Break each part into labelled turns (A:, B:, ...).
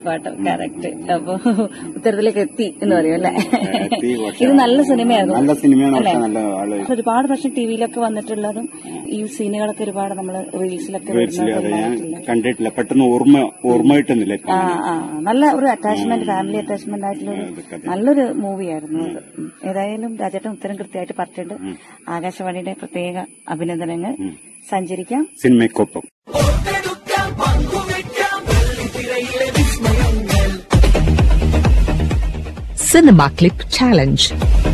A: പാട്ടം കറക്റ്റ് അപ്പൊ ഉത്തരത്തിലേക്ക് എത്തി എന്ന് പറയും അല്ലെ
B: എത്തി, പക്ഷേ
A: ഇത് നല്ല സിനിമയായിരുന്നു
B: നല്ല സിനിമയാണ്
A: അല്ലേ?
B: പക്ഷെ നല്ല ആള്
A: ഒരുപാട് പക്ഷെ ടിവിയിലൊക്കെ വന്നിട്ടുള്ളതും ഈ സീനുകളൊക്കെ ഒരുപാട് നമ്മൾ റീൽസിലൊക്കെ
B: മേടിച്ചില്ല അത് ഞാൻ
A: വരുന്നതും
B: കണ്ടിട്ടില്ല പെട്ടെന്ന് ഓർമ്മ ഓർമ്മ കിട്ടുന്നില്ല
A: ആ ആ നല്ല ഒരു അറ്റാച്ച്മെന്റ് ഫാമിലി അറ്റാച്ച്മെന്റ് ആയിട്ടുള്ള ഒരു നല്ലൊരു മൂവിയായിരുന്നു അത് ഉം. ഏതായാലും രാജേട്ടൻ ഉത്തരം കൃത്യമായിട്ട് പറഞ്ഞിട്ടുണ്ട് ആകാശവാണിയുടെ പ്രത്യേക അഭിനന്ദനങ്ങൾ സഞ്ചരിക്കാം
B: സിനിമയ്ക്കൊപ്പം
C: Cinema Clip Challenge.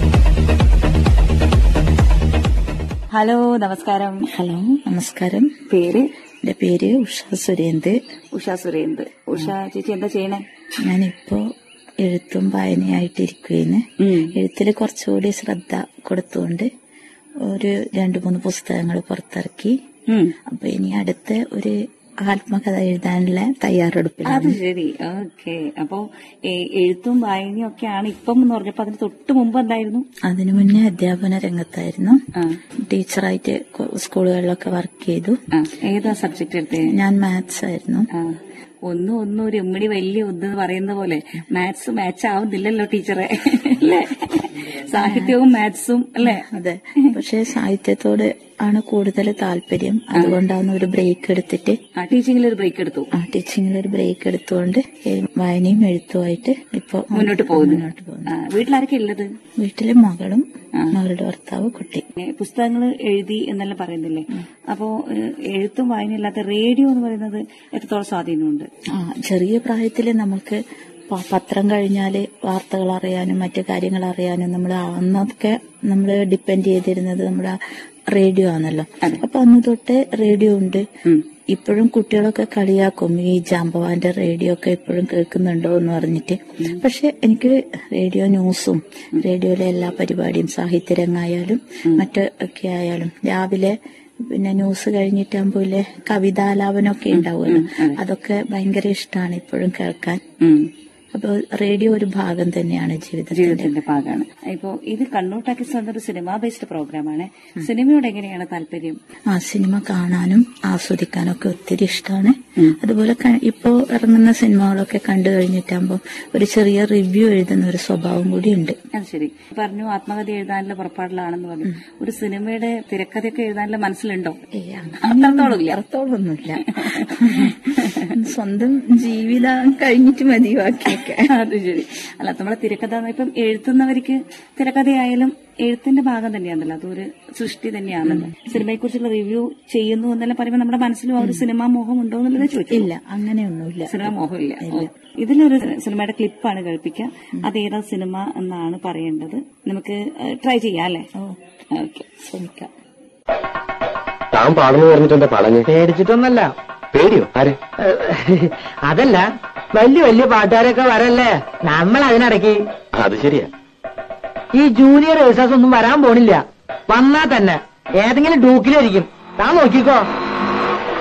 A: ഹലോ നമസ്കാരം
D: ഹലോ നമസ്കാരം
A: പേര്
D: എന്റെ പേര് ഉഷ സുരേന്ദ്
A: ഉഷ സുരേന്ദ് ഉഷ ചേച്ചി എന്താ ചെയ്യണേ
D: ഞാനിപ്പോ എഴുത്തും വായനയായിട്ടിരിക്കുകയാണ്
A: ഉം.
D: എഴുത്തിൽ കുറച്ചുകൂടി ശ്രദ്ധ കൊടുത്തുകൊണ്ട് ഒരു രണ്ടു മൂന്ന് പുസ്തകങ്ങൾ പുറത്തിറക്കി
A: ഉം.
D: അപ്പൊ ഇനി അടുത്ത ഒരു ആത്മകഥ എഴുതാനുള്ള
A: അത്
D: തയ്യാറെടുപ്പിലാണ്
A: ശരി ഓക്കെ അപ്പോ ഏ, എഴുത്തും വായനയും ഒക്കെയാണ് ഇപ്പം എന്ന് പറഞ്ഞപ്പോ അതിന് തൊട്ട് മുമ്പ് എന്തായിരുന്നു
D: അതിനു മുന്നേ അധ്യാപന രംഗത്തായിരുന്നു
A: ആ,
D: ടീച്ചറായിട്ട് കൊ- സ്കൂളുകളിലൊക്കെ വർക്ക് ചെയ്തു
A: ആ, ഏതാ സബ്ജക്ട് എടുത്തേ
D: ഞാൻ മാത്സ് ആയിരുന്നു
A: ആ, ഒന്നും ഒന്നും ഒരു എമ്മിടി വലിയ ഒന്ന് എന്ന് പറയുന്ന പോലെ മാത്സ് മാച്ച് ആവുന്നില്ലല്ലോ ടീച്ചറെ അല്ലേ സാഹിത്യവും മാത്സും അല്ലേ
D: അതെ പക്ഷെ സാഹിത്യത്തോട് ആണ് കൂടുതൽ താല്പര്യം അതുകൊണ്ടാണ് ഒരു ബ്രേക്ക് എടുത്തിട്ട്
A: ആ ടീച്ചിങ്ങിൽ ഒരു ബ്രേക്ക് എടുത്തു
D: ആ ടീച്ചിങ്ങിൽ ഒരു ബ്രേക്ക് എടുത്തുകൊണ്ട് ഈ വായനയും എഴുത്തുമായിട്ട് ഇപ്പൊ
A: മുന്നോട്ട് പോകുന്നു
D: മുന്നോട്ട് പോകുന്നു
A: ആ, വീട്ടിലാരൊക്കെ ഉള്ളത്
D: വീട്ടിലെ മകളും മകളുടെ ഭർത്താവ് കുട്ടി
A: പുസ്തകങ്ങൾ എഴുതി എന്നെല്ലാം പറയുന്നില്ലേ അപ്പോ ഏ, എഴുത്തും വായനയില്ലാത്ത റേഡിയോ എന്ന് പറയുന്നത് എത്രത്തോളം സ്വാധീനമുണ്ട്
D: ആ ചെറിയ പ്രായത്തില് നമുക്ക് പ- പത്രം കഴിഞ്ഞാല് വാർത്തകൾ അറിയാനും മറ്റു കാര്യങ്ങൾ അറിയാനും നമ്മൾ അന്നൊക്കെ നമ്മൾ ഡിപ്പെൻഡ് ചെയ്തിരുന്നത് നമ്മുടെ റേഡിയോ ആണല്ലോ അപ്പൊ അന്ന് തൊട്ടേ റേഡിയോ ഉണ്ട് ഇപ്പോഴും കുട്ടികളൊക്കെ കളിയാക്കും ഈ ജാമ്പവാന്റെ റേഡിയോ ഒക്കെ ഇപ്പോഴും കേൾക്കുന്നുണ്ടോ എന്ന് പറഞ്ഞിട്ട് പക്ഷെ എനിക്ക് റേഡിയോ ന്യൂസും റേഡിയോയിലെ എല്ലാ പരിപാടിയും സാഹിത്യരംഗായാലും മറ്റൊക്കെ ആയാലും രാവിലെ പിന്നെ ന്യൂസ് കഴിഞ്ഞിട്ടാകുമ്പോ ഇല്ലേ കവിതാലാപനമൊക്കെ ഉണ്ടാവുമല്ലോ അതൊക്കെ ഭയങ്കര ഇഷ്ടമാണ് ഇപ്പോഴും കേൾക്കാൻ
A: ഉം.
D: അപ്പൊ റേഡിയോ ഒരു ഭാഗം തന്നെയാണ് ജീവിതത്തിൽ
A: ജീവിതത്തിന്റെ ഭാഗമാണ് ഇപ്പോ ഇത് കണ്ണൂട്ടാക്കി ഒരു സിനിമ ബേസ്ഡ് പ്രോഗ്രാമാണ് സിനിമയോട് എങ്ങനെയാണ് താല്പര്യം
D: ആ സിനിമ കാണാനും ആസ്വദിക്കാനും ഒക്കെ ഒത്തിരി ഇഷ്ടമാണ് അതുപോലെ ക- ഇപ്പോ ഇറങ്ങുന്ന സിനിമകളൊക്കെ കണ്ടു കഴിഞ്ഞിട്ടാകുമ്പോൾ ഒരു ചെറിയ റിവ്യൂ എഴുതുന്ന ഒരു സ്വഭാവം കൂടി ഉണ്ട്
A: അത് ശരി പറഞ്ഞു ആത്മകഥ എഴുതാനുള്ള പുറപ്പാടിലാണെന്ന് പറഞ്ഞു ഒരു സിനിമയുടെ തിരക്കഥയൊക്കെ എഴുതാനുള്ള മനസ്സിലുണ്ടോ അത്രത്തോളം ഇല്ല
D: അത്രത്തോളൊന്നുമില്ല സ്വന്തം ജീവിതം കഴിഞ്ഞിട്ട് മതി ബാക്കിയൊക്കെ
A: അത് ശരി അല്ല നമ്മളെ തിരക്കഥ ഇപ്പം എഴുതുന്നവർക്ക് തിരക്കഥയായാലും എഴുത്തിന്റെ ഭാഗം തന്നെയാണല്ലോ അതൊരു സൃഷ്ടി തന്നെയാണല്ലോ സിനിമയെ കുറിച്ചുള്ള റിവ്യൂ ചെയ്യുന്നു എന്നെല്ലാം പറയുമ്പോൾ നമ്മുടെ മനസ്സിലും ആ ഒരു സിനിമാ മോഹം ഉണ്ടോ എന്നുള്ളത് ചോദിച്ചു
D: ഇല്ല അങ്ങനെയൊന്നുമില്ല
A: സിനിമാ മോഹമില്ല ഓ. ഇതിലൊരു സിനിമയുടെ ക്ലിപ്പാണ് കേൾപ്പിക്കുക അത് ഏതാ സിനിമ എന്നാണ് പറയേണ്ടത് നമുക്ക് ട്രൈ ചെയ്യാം അല്ലേ ഓക്കെ
D: ശ്രമിക്കാം
E: താൻ പാടുന്നു പറഞ്ഞിട്ടെന്താ പറഞ്ഞു
F: പേടിച്ചിട്ടൊന്നല്ല
E: പേടിയോ ആര്
F: അതല്ല വലിയ വലിയ പാട്ടുകാരൊക്കെ വരല്ലേ നമ്മൾ അതിനിടയ്ക്ക്
E: അത് ശരിയാ
F: ഈ ജൂനിയർ ഏഴ്സേഴ്സ് ഒന്നും വരാൻ പോണില്ല വന്നാ തന്നെ ഏതെങ്കിലും ഡൂക്കിലായിരിക്കും താൻ നോക്കിക്കോ